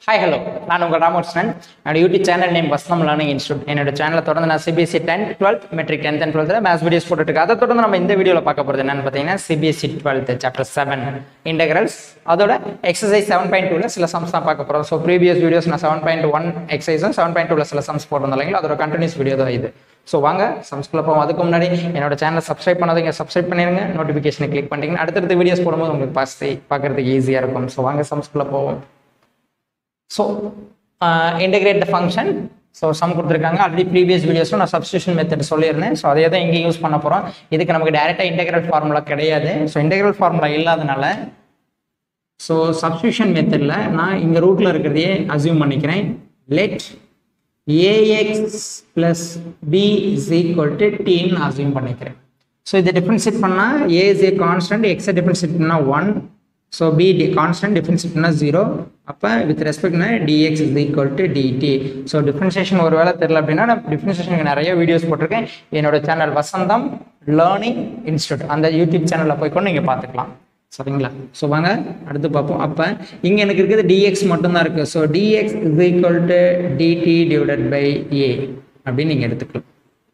Hi hello நான் உங்கள் ராமகிருஷ்ணன் என்னோட யூடியூப் சேனல் நேம் வசனம் லேர்னிங் இன்ஸ்டியூட் என்னோட சேனலை தொடர்ந்து நான் CBSE tenth twelfth matric tenth and டுவெல்த்தில் மேத்ஸ் வீடியோஸ் போட்டுருக்கு அதை தொடர்ந்து நம்ம இந்த வீடியோவில் பார்க்க போகிறது என்னன்னு பார்த்தீங்கன்னா CBSE twelfth chapter seven integrals அதோட எக்ஸசைஸ் செவன் பாயிண்ட் டூவில் சில சம்ஸ் தான் பார்க்க போகிறோம் ஸோ ப்ரீவியஸ் வீடியோஸ் நான் செவன் பாயிண்ட் ஒன் எக்ஸசைஸும் செவன் பாயிண்ட் டூவில் சில சம்ஸ் போட்டிருந்தோம் இல்லைங்களா அதோட கண்டினியூஸ் வீடியோ தான் இது ஸோ வாங்க சம்ஸ்குள்ள போவோம் அதுக்கு முன்னாடி என்னோட சேனலை சப்ஸ்கிரைப் பண்ணாதீங்க சப்ஸ்கிரைப் பண்ணிடுங்க நோட்டிஃபிகேஷனை கிளிக் பண்ணிட்டீங்கன்னா அடுத்தடுத்த வீடியோஸ் போடும்போது உங்களுக்கு பாஸ் பார்க்கறதுக்கு ஈஸியாக இருக்கும் ஸோ வாங்க சம்ஸ்குள்ள போவோம் so integrate the function so sum கொடுத்துருக்காங்க ஆல்ரெடி ப்ரீவியஸ் வீடியோஸில் நான் சப்ஸ்டியூஷன் மெத்தட் சொல்லியிருந்தேன் ஸோ அதே தான் இங்கே யூஸ் பண்ண போகிறோம் இதுக்கு நமக்கு டேரெக்டாக இன்டெகிரல் ஃபார்முலா கிடையாது ஸோ இன்டெகிரல் ஃபார்முலா இல்லாதனால ஸோ சப்ஸ்டியூஷன் மெத்தடில் நான் இங்கே ரூட்டில் இருக்கிறதையே அசியூம் பண்ணிக்கிறேன் let a x plus b is equal to டீன்னு அசியூம் பண்ணிக்கிறேன் ஸோ இதை டிஃப்ரென்ஷியேட் பண்ணால் ஏ இஸ் ஏ கான்ஸ்டன்ட் எக்ஸை டிஃப்ரென்ஷியேட் பண்ணால் one so b the constant differentiate பண்ணால் ஜீரோ அப்போ வித் ரெஸ்பெக்ட்னா dx is equal to dt so differentiation ஒரு வேளை தெரில அப்படின்னா நான் டிஃப்ரென்ஷியேஷனுக்கு நிறைய வீடியோஸ் போட்டிருக்கேன் என்னோட சேனல் வசந்தம் லேர்னிங் இன்ஸ்டியூட் அந்த யூடியூப் சேனலில் போய் கூட நீங்கள் பார்த்துக்கலாம் சரிங்களா ஸோ வாங்க அடுத்து பார்ப்போம் அப்போ இங்கே எனக்கு இருக்கிறது டிஎக்ஸ் மட்டும்தான் இருக்குது so dx is equal to dt divided by a அப்படின்னு நீங்கள் எடுத்துக்கலாம்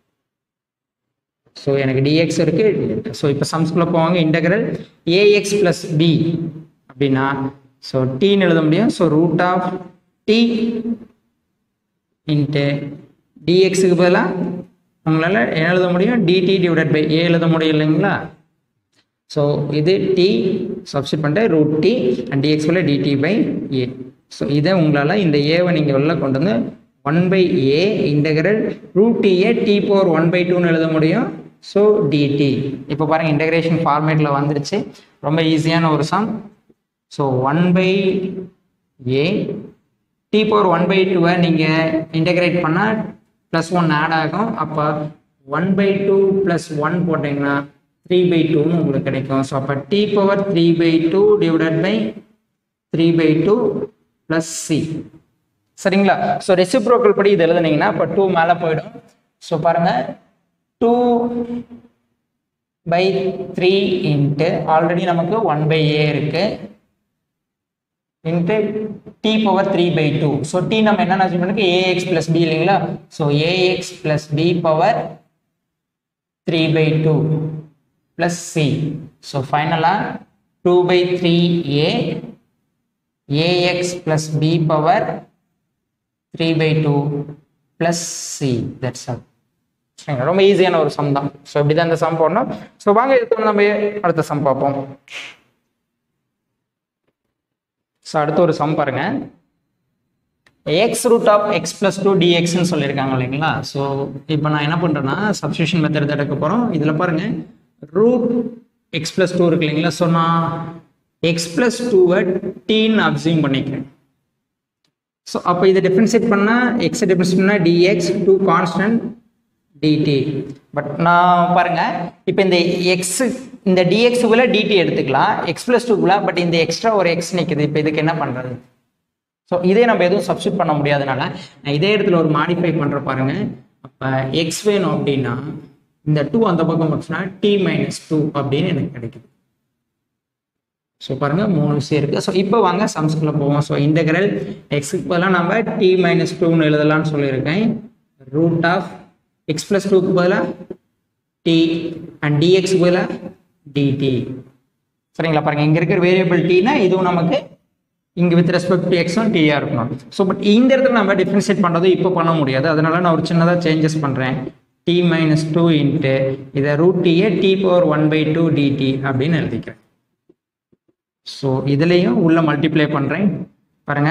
ஸோ எனக்கு டிஎக்ஸ் இருக்கு ஸோ இப்போ சம்ஸ்குள்ளே போவாங்க இன்டகிரல் ஏஎக்ஸ் ப்ளஸ் பி அப்படின்னா ஸோ டீன்னு எழுத முடியும் so root of t into டிஎக்ஸுக்கு பதிலாக உங்களால் என்ன எழுத முடியும் டிடி டிவைடட் பை ஏ எழுத முடியும் இல்லைங்களா ஸோ இது டி சப்ஸ்டிட் பண்ணிட்டு ரூட் டி அண்ட் டிஎக்ஸ் உள்ள டிடி பை ஏ ஸோ இதை உங்களால் இந்த ஏவை நீங்கள் உள்ள கொண்டு வந்து one by a integral root டிஏ டி பவர் ஒன் பை டூன்னு எழுத முடியும் ஸோ டிடி இப்போ பாருங்கள் இன்டகிரேஷன் ஃபார்மேட்டில் வந்துருச்சு ரொம்ப ஈஸியான ஒரு sum so one by a t power one by டூவை நீங்கள் இன்டகிரேட் பண்ணால் ப்ளஸ் ஒன் ஆட் ஆகும் அப்போ one by two plus one போட்டிங்கன்னா த்ரீ பை டூன்னு உங்களுக்கு கிடைக்கும் ஸோ அப்போ t power three by two divided by three by two plus c சரிங்களா ஸோ ரெசிப்ரோக்கல் படி இது எழுதுனீங்கன்னா இப்போ டூ மேலே போயிடும் ஸோ பாருங்கள் two by three into already நமக்கு ஒன் பை ஏ இருக்கு into t power three by two so t நம்ம என்ன அசியூம் பண்ணிருக்கு ஏஎக்ஸ் பிளஸ் பி இல்லைங்களா so a x plus b power three by two plus c so ஃபைனலாக two by three a a x plus b power three by two plus c that's all சரிங்க ரொம்ப ஈஸியான ஒரு some தான் so இப்படி தான் இந்த சம் போடணும் ஸோ வாங்க இதுக்கு நம்ம அடுத்த சம் பார்ப்போம் ஸோ அடுத்த ஒரு சம் பாருங்க x root of x plus two டிஎக்ஸ்ன்னு சொல்லியிருக்காங்க இல்லைங்களா ஸோ இப்போ நான் என்ன பண்ணுறேன்னா சப்ஸ்டியூஷன் மெத்தட் எடுக்க போகிறோம் இதில் பாருங்க ரூட் எக்ஸ் பிளஸ் டூ இருக்கு இல்லைங்களா ஸோ நான் எக்ஸ் பிளஸ் டூவை டீன்னு அப்சியூம் பண்ணிக்கிறேன் ஸோ அப்போ இதை டிஃப்ரென்ஷியேட் பண்ணால் எக்ஸை டிஃப்ரென்ஷியேட் பண்ணால் dx two constant dt but நான் பாருங்க இப்போ இந்த எக்ஸ் இந்த டிஎக்ஸுக்குள்ள டிடி எடுத்துக்கலாம் எக்ஸ் பிளஸ் டூக்குள்ள பட் இந்த எக்ஸ்ட்ரா ஒரு எக்ஸ் நிற்குது இப்போ இதுக்கு என்ன பண்ணுறது ஸோ இதே நம்ம எதுவும் சப்ஸ்டியூட் பண்ண முடியாதனால நான் இதே இடத்துல ஒரு மாடிஃபை பண்ணுற பாருங்க அப்போ எக்ஸ் வேணும் அப்படின்னா இந்த டூ அந்த பக்கம் வச்சுன்னா டி மைனஸ் டூ அப்படின்னு எனக்கு கிடைக்குது ஸோ பாருங்க மூணு விஷயம் இருக்கு ஸோ இப்போ வாங்க சம்ஸ்குள்ள போவோம் ஸோ இன்டகிரல் எக்ஸுக்கு பதிலாக நம்ம டி மைனஸ் டூன்னு எழுதலாம்னு சொல்லியிருக்கேன் ரூட் ஆஃப் எக்ஸ் பிளஸ் டூக்கு பதிலாக டி அண்ட் டிஎக்ஸுக்கு பதிலாக டிடி சரிங்களா பாருங்க இங்கே இருக்கிற வேரியபிள் டீனா இதுவும் நமக்கு இங்கே வித் ரெஸ்பெக்ட் டு எக்ஸும் டிஆர் இருக்கணும் ஸோ பட் இந்த இடத்துல நம்ம டிஃப்ரென்ஷியேட் பண்ணுறது இப்போ பண்ண முடியாது அதனால நான் ஒரு சின்னதாக சேஞ்சஸ் பண்ணுறேன் டி மைனஸ் டூ இன்ட்டு இதை ரூட் டிஏ t power one by two dt அப்படின்னு எழுதிக்கிறேன் ஸோ இதுலேயும் உள்ள மல்டிப்ளை பண்ணுறேன் பாருங்க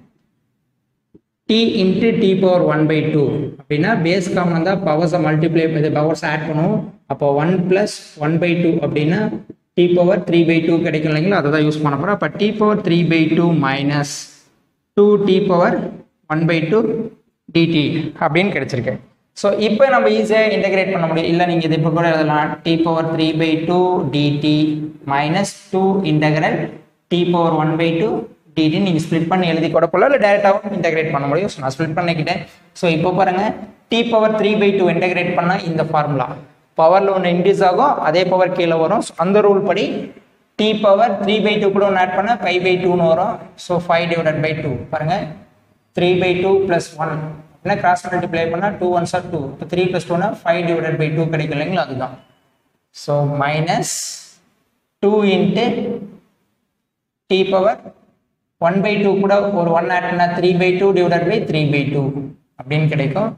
t into t power one by two அப்படின்னா பேஸ் காமன் தான் பவர்ஸை மல்டிப்ளை இது பவர்ஸ் ஆட் பண்ணுவோம் அப்போ one plus one by two அப்படின்னா t power three by two கிடைக்கும் இல்லைங்களா அதை தான் யூஸ் பண்ண போகிறோம் அப்போ t power three by two minus two t power one by two dt அப்படின்னு கிடைச்சிருக்கு ஸோ இப்போ நம்ம ஈஸியாக இன்டகிரேட் பண்ண முடியும் இல்லை நீங்கள் இது இப்போ கூட எழுதலாம் t power three by two dt minus two integral t power one by two dt நீங்கள் ஸ்ப்ளிட் பண்ணி எழுதி கூட போல இல்லை டேரெக்டாகவும் இன்டகிரேட் பண்ண முடியும் ஸோ நான் ஸ்ப்ளிட் பண்ணிக்கிட்டேன் ஸோ இப்போ பாருங்கள் t power three by two integrate பண்ணால் இந்த ஃபார்முலா பவரில் ஒன்று இன்க்ரீஸ் ஆகும் அதே பவர் கீழே வரும் So, அந்த ரூல் படி t power three by two கூட ஒன்று ஆட் பண்ணால் ஃபைவ் பை டூன்னு வரும் so five divided by two பாருங்கள் three by two plus one அப்படின்னா கிராஸ் மல்டிப்ளை பண்ணால் டூ ஒன் சார் டூ இப்போ த்ரீ ப்ளஸ் டூனா ஃபைவ் டிவைடட் பை டூ கிடைக்கும் இல்லைங்களா அதுதான் so minus two into t power one by two கூட ஒரு ஒன் ஆட் பண்ணால் three by two divided by three by two அப்படின்னு கிடைக்கும்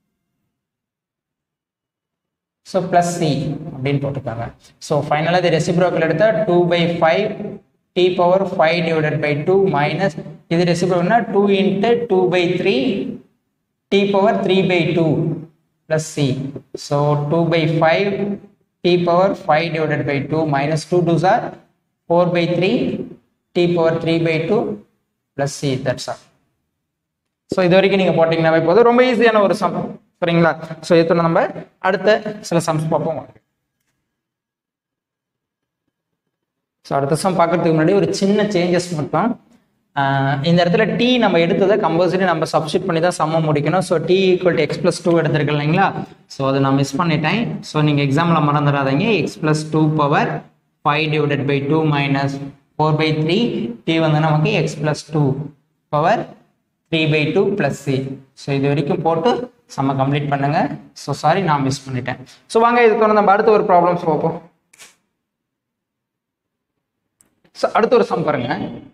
ஸோ ப்ளஸ் சி அப்படின்னு போட்டிருக்காங்க ஸோ ஃபைனலாக இது ரெசிப்ரோக்கல் எடுத்தால் two by five t power five divided by two minus இது ரெசிப்ரோக்கல்னா two into two by three t power three by two plus c so two by five t power five divided by two minus two two சார் four by three t power three by two plus c that's all so இது வரைக்கும் நீங்கள் போட்டிங்கன்னாவே போதும் ரொம்ப ஈஸியான ஒரு some சரிங்களா so இத்தனை நம்ம அடுத்த சில சம்ஸ் பார்ப்போம் வாங்க. ஸோ அடுத்த சம் பார்க்கறதுக்கு முன்னாடி ஒரு சின்ன சேஞ்சஸ் மட்டும் ஆஹ் இந்த இடத்துல டி நம்ம எடுத்ததை கம்பல்சரி நம்ம சப்ஸ்டியூட் பண்ணி தான் சம்ம முடிக்கணும் so t equal to x plus two எடுத்திருக்கு இல்லைங்களா ஸோ அதை நான் மிஸ் பண்ணிட்டேன் ஸோ நீங்கள் எக்ஸாமில் மறந்துடாதீங்க x plus two power five divided by two minus four by three t வந்து நமக்கு x plus two power three by two plus c so இது வரைக்கும் போட்டு செம்ம கம்ப்ளீட் பண்ணுங்க ஸோ சாரி நான் மிஸ் பண்ணிட்டேன் ஸோ வாங்க இதுக்கு வந்து நம்ம அடுத்த ஒரு ப்ராப்ளம்ஸ் பார்ப்போம் ஸோ அடுத்த ஒரு சம் பாருங்க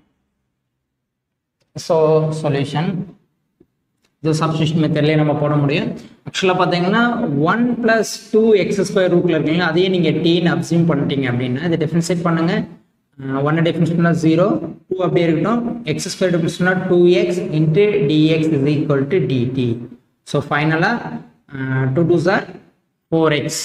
ஸோ சொல்யூஷன் இது சப்ஸ்டியூஷன் மெத்தட்லேயே நம்ம போட முடியும் ஆக்சுவலாக பார்த்தீங்கன்னா one plus two x square ரூட்டில் இருக்கீங்களா அதையே நீங்கள் டீன்னு அப்சியூம் பண்ணிட்டீங்க அப்படின்னா இதை டிஃபரன்ஷியேட் பண்ணுங்க ஒன் டிஃபரன்ஸ் பண்ணால் ஜீரோ டூ அப்படியே இருக்கட்டும் எக்ஸ் ஸ்கொயர் டிஃபரன்ஸ் பண்ணால் two x into dx is equal to dt so ஃபைனலாக டூ டூ சார் four x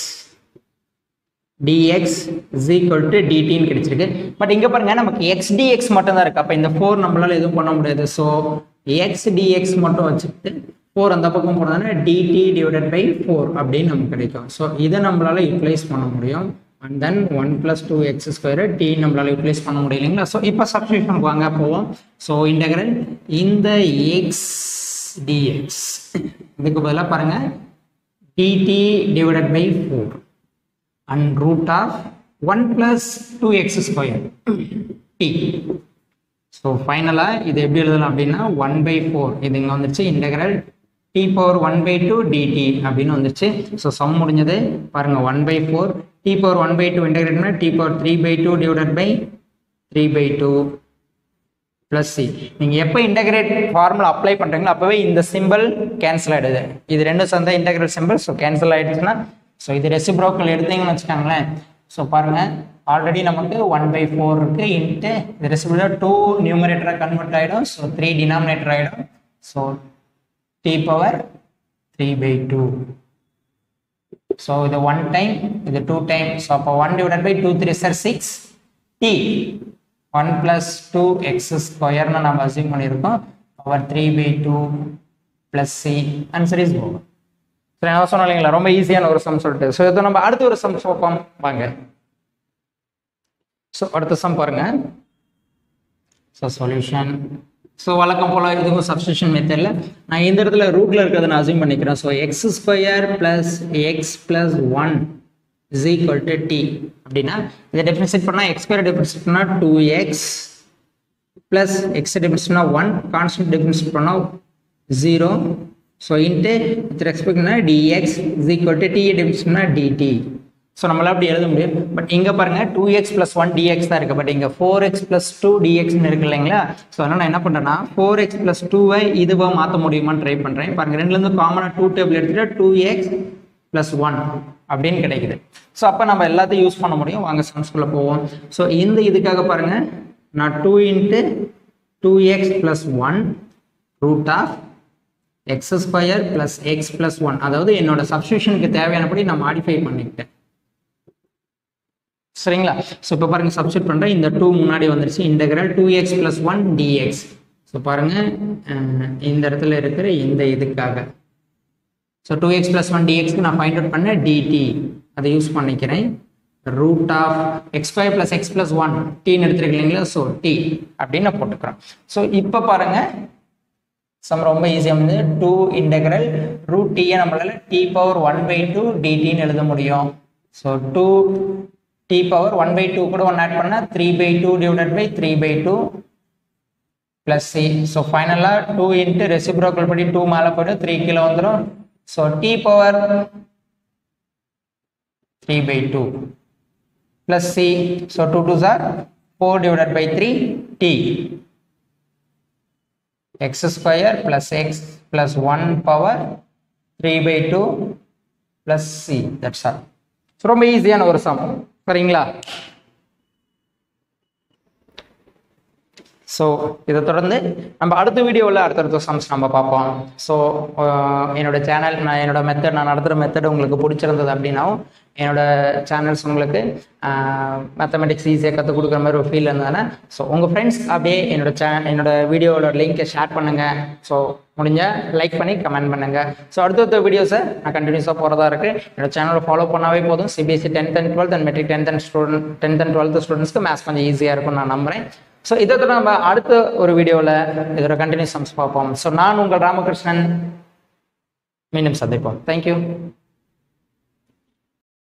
dx is equal to dtன்னு கிடைச்சிருக்கு பட் இங்க பாருங்க நமக்கு x dx மட்டும் தான் இருக்கு அப்ப இந்த 4 நம்மளால எதுவும் பண்ண முடியாது ஸோ x dx மட்டும் வச்சுட்டு 4 அந்த பக்கம் போனதுனா dt divided by 4 அப்படின்னு நமக்கு கிடைக்கும் ஸோ இதை நம்மளால யூட்டிலைஸ் பண்ண முடியும் and then one plus two x square t நம்மளால யூட்டிலைஸ் பண்ண முடியும் இல்லைங்களா ஸோ இப்போ சப்ஸ்டியூஷன் வாங்க போவோம் ஸோ இன்டகிரல் இந்த எக்ஸ் டிஎக்ஸ் இதுக்கு பதிலாக பாருங்க dt divided by 4 and root of 1 plus 2x square t so ஃபைனலாக இது எப்படி எழுதலாம் அப்படின்னா ஒன் பை ஃபோர் இது இங்கே வந்துருச்சு integral t power one by two dt அப்படின்னு வந்துருச்சு ஸோ சம் முடிஞ்சது பாருங்கள் one by four t power one by two இன்டெகிரேட்னா t power three by two divided by three by two plus c நீங்கள் எப்போ இன்டகிரேட் ஃபார்முலா அப்ளை பண்ணுறீங்களோ அப்போவே இந்த சிம்பிள் கேன்சல் ஆகிடுது இது ரெண்டும் சேர்ந்த இன்டகிரேட் சிம்பிள் ஸோ கேன்சல் ஆகிடுச்சுன்னா ஸோ இது ரெசிப்ரோக்கல் எடுத்தீங்கன்னு வச்சுக்கோங்களேன் ஸோ பாருங்கள் ஆல்ரெடி நமக்கு ஒன் பை ஃபோர் இருக்குது இன்ட்டு இது ரெசிப்ரோக்கல் டூ நியூமரேட்டராக கன்வெர்ட் ஆகிடும் ஸோ த்ரீ டினாமினேட்டர் ஆகிடும் so t power three by two so இது ஒன் டைம் இது டூ டைம் ஸோ அப்போ one divided by two three சார் six t one plus two x ஸ்கொயர்னு நம்ம அசியூம் பண்ணியிருக்கோம் power three by two plus C answer is over சரி நான் சொன்னேன் இல்லைங்களா ரொம்ப ஈஸியான ஒரு சம் சொல்லிட்டு ஸோ இது நம்ம அடுத்த ஒரு சம் பார்ப்போம் வாங்க ஸோ அடுத்த சம் பாருங்க ஸோ சொல்யூஷன் ஸோ வழக்கம் போல் இதுவும் சப்ஸ்டியூஷன் மெத்தடில் நான் இந்த இடத்துல ரூட்டில் இருக்கிறத நான் அசியூம் பண்ணிக்கிறேன் so x square plus x plus one is equal to t அப்படின்னா இதை டெஃபினிஷன் பண்ணால் எக்ஸ் ஸ்கொயர் டெஃபினிஷன் பண்ணால் two x plus x definition பண்ணால் ஒன் கான்ஸ்டன்ட் டெஃபினிஷன் பண்ணால் ஜீரோ ஸோ இன்ட்டு வித் ரெஸ்பெக்ட்னா dx is equal to t டெஃபினிஷன்னா dt so நம்மளால் அப்படி எழுத முடியும் பட் இங்கே பாருங்கள் two x plus one dx தான் இருக்குது பட் இங்கே ஃபோர் எக்ஸ் ப்ளஸ் டூ டிஎக்ஸ்னு இருக்கு இல்லைங்களா ஸோ அதனால் நான் என்ன பண்ணுறேன்னா ஃபோர் எக்ஸ் ப்ளஸ் டூவை இதுவாக மாற்ற முடியுமான்னு ட்ரை பண்ணுறேன் பாருங்கள் ரெண்டுலேருந்து காமனாக டூ டேபிள் எடுத்துகிட்டு டூ எக்ஸ் ப்ளஸ் ஒன் அப்படின்னு கிடைக்குது ஸோ அப்போ நம்ம எல்லாத்தையும் யூஸ் பண்ண முடியும் வாங்க சம்ஸ்குள்ளே போவோம் ஸோ இந்த இதுக்காக பாருங்கள் நான் two into two x plus one root of x square plus x plus one அதாவது என்னோட சப்ஸ்டியூஷனுக்கு தேவையானபடி நான் மாடிஃபை பண்ணிக்கிட்டேன் சரிங்களா ஸோ இப்போ பாருங்க சப்ஸ்டியூட் பண்ணுறேன் இந்த டூ முன்னாடி வந்துருச்சு integral two x plus one dx so பாருங்க அஹ், இந்த இடத்துல இருக்கிற இந்த இதுக்காக so two x plus one டிஎக்ஸ்க்கு நான் ஃபைண்ட் அவுட் பண்ண டிடி அதை யூஸ் பண்ணிக்கிறேன் root of x square plus x plus one டீன்னு எடுத்துருக்கீங்க இல்லைங்களா ஸோ டி அப்படின்னு நான் போட்டுக்கிறேன் ஸோ இப்போ பாருங்க சம் ரொம்ப ஈஸியாக வந்து டூ இன்டகிரல் ரூட் டீயை நம்மளால t power one by two டிடின்னு எழுத முடியும் so two t power one by two கூட ஒன்று ஆட் பண்ணால் three by two divided by three by two plus c so ஃபைனலாக டூ இன்ட்டு ரெசிப்ரோக்கல் படி டூ மேலே போய்ட்டு த்ரீ கீழே வந்துடும் so t power three by two plus c so two two சார் four divided by three t x square plus x plus one power three by two plus c that's all so ரொம்ப ஈஸியான ஒரு some சரிங்களா so இதை தொடர்ந்து நம்ம அடுத்த வீடியோவில் அடுத்தடுத்த சம்ஸ் நம்ம பார்ப்போம் ஸோ என்னோட சேனல் நான் என்னோட மெத்தட் நான் நடத்துகிற மெத்தட் உங்களுக்கு பிடிச்சிருந்தது அப்படின்னாவும் என்னோட சேனல்ஸ் உங்களுக்கு மேத்தமெட்டிக்ஸ் ஈஸியாக கற்றுக் கொடுக்குற மாதிரி ஒரு ஃபீல் இருந்ததுன்னா ஸோ உங்கள் ஃப்ரெண்ட்ஸ் அப்படியே என்னோட சே என்னோட வீடியோவோட லிங்கை ஷேர் பண்ணுங்கள் ஸோ முடிஞ்ச லைக் பண்ணி கமெண்ட் பண்ணுங்கள் ஸோ அடுத்தடுத்த வீடியோஸை நான் கண்டினியூஸாக போகிறதா இருக்குது என்னோட சேனலை ஃபாலோ பண்ணாவே போதும் CBSE tenth and twelfth and matric tenth and student tenth and twelfth ஸ்டூடெண்ட்ஸ்க்கு மேத்ஸ் கொஞ்சம் ஈஸியாக இருக்கும்னு நான் நம்புகிறேன் ஸோ இதை தொடர்ந்து நம்ம அடுத்த ஒரு வீடியோவில் இதோட கண்டினியூஸ் சம்ஸ் பார்ப்போம் ஸோ நான் உங்கள் ராமகிருஷ்ணன் மீண்டும் சந்திப்போம் தேங்க்யூ